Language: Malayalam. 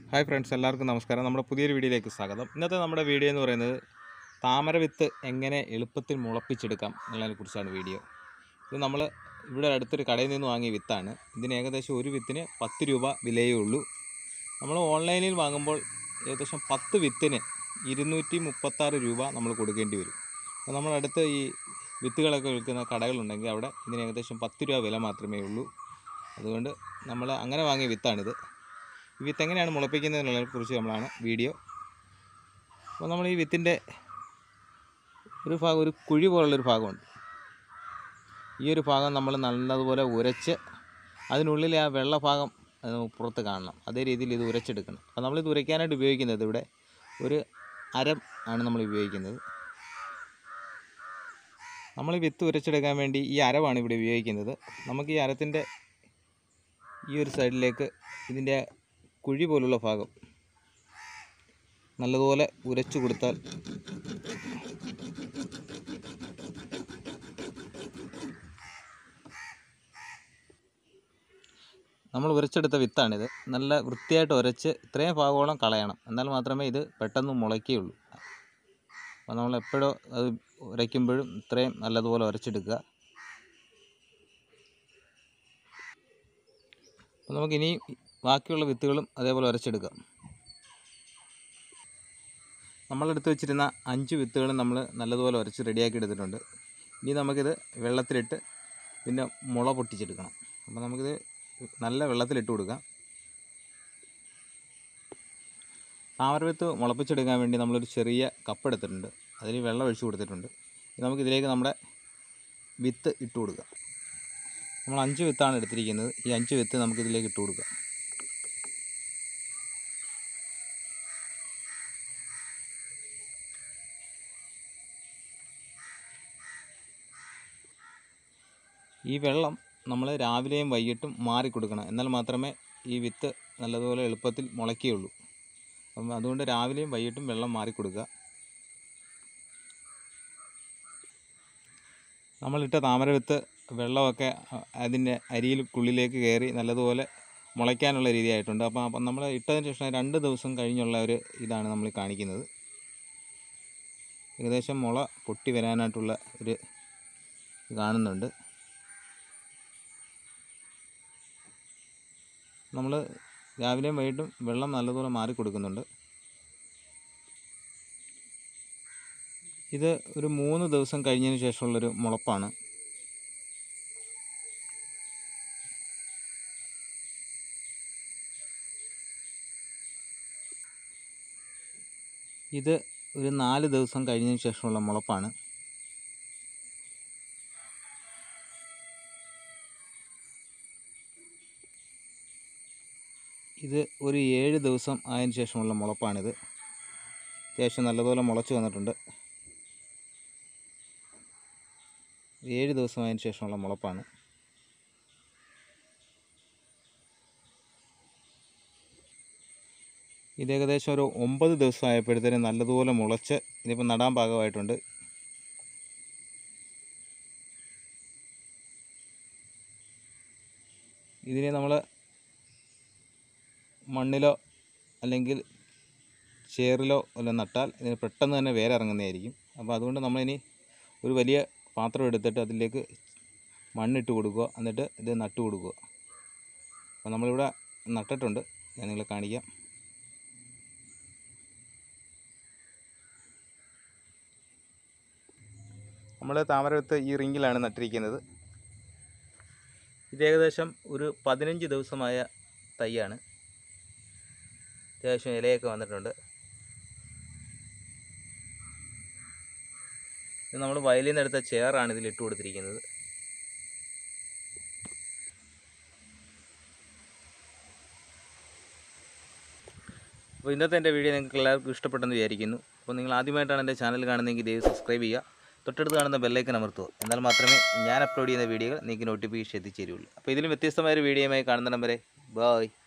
ഹായ് ഫ്രണ്ട്സ് എല്ലാവർക്കും നമസ്കാരം നമ്മുടെ പുതിയൊരു വീഡിയോയിലേക്ക് സ്വാഗതം ഇന്നത്തെ നമ്മുടെ വീഡിയോ എന്ന് പറയുന്നത് താമര വിത്ത് എങ്ങനെ എളുപ്പത്തിൽ മുളപ്പിച്ചെടുക്കാം എന്നുള്ളതിനെ കുറിച്ചാണ് വീഡിയോ ഇത് നമ്മൾ ഇവിടെ അടുത്തൊരു കടയിൽ നിന്ന് വാങ്ങിയ വിത്താണ് ഇതിന് ഏകദേശം ഒരു വിത്തിന് പത്ത് രൂപ വിലയേ ഉള്ളൂ നമ്മൾ ഓൺലൈനിൽ വാങ്ങുമ്പോൾ ഏകദേശം പത്ത് വിത്തിന് ഇരുന്നൂറ്റി മുപ്പത്താറ് രൂപ നമ്മൾ കൊടുക്കേണ്ടി വരും അപ്പോൾ നമ്മളടുത്ത് ഈ വിത്തുകളൊക്കെ വിൽക്കുന്ന കടകളുണ്ടെങ്കിൽ അവിടെ ഇതിന് ഏകദേശം പത്ത് രൂപ വില മാത്രമേ ഉള്ളൂ അതുകൊണ്ട് നമ്മൾ അങ്ങനെ വാങ്ങിയ വിത്താണിത് ഈ വിത്ത് എങ്ങനെയാണ് മുളപ്പിക്കുന്നതിനെ കുറിച്ച് നമ്മളാണ് വീഡിയോ അപ്പോൾ നമ്മൾ ഈ വിത്തിൻ്റെ ഒരു ഭാഗം ഒരു കുഴി പോലുള്ളൊരു ഭാഗമുണ്ട് ഈ ഒരു ഭാഗം നമ്മൾ നല്ലതുപോലെ ഉരച്ച് അതിനുള്ളിലെ ആ വെള്ള ഭാഗം അത് പുറത്ത് കാണണം അതേ രീതിയിൽ ഇത് ഉരച്ചെടുക്കണം അപ്പോൾ നമ്മളിത് ഉരയ്ക്കാനായിട്ട് ഉപയോഗിക്കുന്നത് ഇവിടെ ഒരു അരം ആണ് നമ്മൾ ഉപയോഗിക്കുന്നത് നമ്മൾ ഈ വിത്ത് ഉരച്ചെടുക്കാൻ വേണ്ടി ഈ അരവാണ് ഇവിടെ ഉപയോഗിക്കുന്നത് നമുക്ക് ഈ അരത്തിൻ്റെ ഈ ഒരു സൈഡിലേക്ക് ഇതിൻ്റെ കുഴി പോലുള്ള ഭാഗം നല്ലതുപോലെ ഉരച്ചു കൊടുത്താൽ നമ്മൾ ഉരച്ചെടുത്ത വിത്താണിത് നല്ല വൃത്തിയായിട്ട് ഉരച്ച് ഇത്രയും ഭാഗത്തോളം കളയണം എന്നാൽ മാത്രമേ ഇത് പെട്ടെന്ന് മുളയ്ക്കുകയുള്ളൂ അപ്പോൾ നമ്മൾ എപ്പോഴും അത് ഉരയ്ക്കുമ്പോഴും ഇത്രയും നല്ലതുപോലെ ഉരച്ചെടുക്കുക അപ്പോൾ നമുക്കിനി ബാക്കിയുള്ള വിത്തുകളും അതേപോലെ ഉരച്ചെടുക്കാം നമ്മളെടുത്ത് വെച്ചിരുന്ന അഞ്ച് വിത്തുകളും നമ്മൾ നല്ലതുപോലെ ഉരച്ച് റെഡിയാക്കി എടുത്തിട്ടുണ്ട് ഇനി നമുക്കിത് വെള്ളത്തിലിട്ട് പിന്നെ മുള പൊട്ടിച്ചെടുക്കണം അപ്പോൾ നമുക്കിത് നല്ല വെള്ളത്തിലിട്ട് കൊടുക്കാം താമര വിത്ത് മുളപ്പിച്ചെടുക്കാൻ വേണ്ടി നമ്മളൊരു ചെറിയ കപ്പ് എടുത്തിട്ടുണ്ട് അതിൽ വെള്ളം ഒഴിച്ച് കൊടുത്തിട്ടുണ്ട് ഇനി നമുക്കിതിലേക്ക് നമ്മുടെ വിത്ത് ഇട്ട് കൊടുക്കാം നമ്മൾ അഞ്ച് വിത്താണ് എടുത്തിരിക്കുന്നത് ഈ അഞ്ച് വിത്ത് നമുക്കിതിലേക്ക് ഇട്ട് കൊടുക്കാം ഈ വെള്ളം നമ്മൾ രാവിലെയും വൈകിട്ടും മാറി കൊടുക്കണം എന്നാൽ മാത്രമേ ഈ വിത്ത് നല്ലതുപോലെ എളുപ്പത്തിൽ മുളയ്ക്കുകയുള്ളൂ അപ്പം അതുകൊണ്ട് രാവിലെയും വൈകിട്ടും വെള്ളം മാറി കൊടുക്കുക നമ്മളിട്ട താമര വിത്ത് വെള്ളമൊക്കെ അ- അതിൻ്റെ അരിയിൽക്കുള്ളിലേക്ക് കയറി നല്ലതുപോലെ മുളയ്ക്കാനുള്ള രീതിയായിട്ടുണ്ട് അപ്പോൾ അപ്പം നമ്മൾ ഇട്ടതിന് ശേഷം രണ്ട് ദിവസം കഴിഞ്ഞുള്ള ഒരു ഇതാണ് നമ്മൾ കാണിക്കുന്നത് ഏകദേശം മുള പൊട്ടി വരാനായിട്ടുള്ള ഒരു ഇത് കാണുന്നുണ്ട് നമ്മൾ രാവിലെയും വൈകിട്ടും വെള്ളം നല്ലതുപോലെ മാറി കൊടുക്കുന്നുണ്ട് ഇത് ഒരു മൂന്ന് ദിവസം കഴിഞ്ഞതിന് ശേഷമുള്ളൊരു മുളപ്പാണ് ഇത് ഒരു നാല് ദിവസം കഴിഞ്ഞതിന് ശേഷമുള്ള മുളപ്പാണ് ഇത് ഒരു ഏഴ് ദിവസം ആയതിനു ശേഷമുള്ള മുളപ്പാണിത് അത്യാവശ്യം നല്ലതുപോലെ മുളച്ച് വന്നിട്ടുണ്ട് ഏഴ് ദിവസം ആയതിനു ശേഷമുള്ള മുളപ്പാണ് ഇത് ഏകദേശം ഒരു ഒമ്പത് ദിവസം ആയപ്പോഴത്തേനും നല്ലതുപോലെ മുളച്ച് ഇതിപ്പോൾ നടാൻ പാകമായിട്ടുണ്ട് ഇതിനെ നമ്മൾ മണ്ണിലോ അല്ലെങ്കിൽ ചേറിലോ വല്ല നട്ടാൽ ഇതിന് പെട്ടെന്ന് തന്നെ വേറെ ഇറങ്ങുന്നതായിരിക്കും അപ്പോൾ അതുകൊണ്ട് നമ്മളിനി ഒരു വലിയ പാത്രം എടുത്തിട്ട് അതിലേക്ക് മണ്ണിട്ട് കൊടുക്കുക എന്നിട്ട് ഇത് നട്ട് കൊടുക്കുക അപ്പോൾ നമ്മളിവിടെ നട്ടിട്ടുണ്ട് ഞാൻ നിങ്ങളെ കാണിക്കാം നമ്മൾ താമര വിത്ത് ഈ റിങ്ങിലാണ് നട്ടിരിക്കുന്നത് ഇത് ഏകദേശം ഒരു പതിനഞ്ച് ദിവസമായ തൈയാണ് അത്യാവശ്യം ഇലയൊക്കെ വന്നിട്ടുണ്ട് ഇത് നമ്മൾ വയലിൽ നിന്ന് എടുത്ത ചെയറാണ് ഇതിൽ ഇട്ട് കൊടുത്തിരിക്കുന്നത് അപ്പോൾ ഇന്നത്തെ എൻ്റെ വീഡിയോ നിങ്ങൾക്ക് എല്ലാവർക്കും ഇഷ്ടപ്പെട്ടെന്ന് വിചാരിക്കുന്നു അപ്പോൾ നിങ്ങൾ ആദ്യമായിട്ടാണ് എൻ്റെ ചാനൽ കാണുന്നതെങ്കിൽ ദയവ് സബ്സ്ക്രൈബ് ചെയ്യുക തൊട്ടടുത്ത് കാണുന്ന ബെല്ലൈക്കൻ അമർത്തുക എന്നാൽ മാത്രമേ ഞാൻ അപ്ലോഡ് ചെയ്യുന്ന വീഡിയോകൾ നിങ്ങൾക്ക് നോട്ടിഫിക്കേഷൻ എത്തിച്ചേരുള്ളൂ അപ്പോൾ ഇതിലും വ്യത്യസ്തമായ ഒരു വീഡിയോയുമായി കാണുന്ന നമ്പരെ ബായ്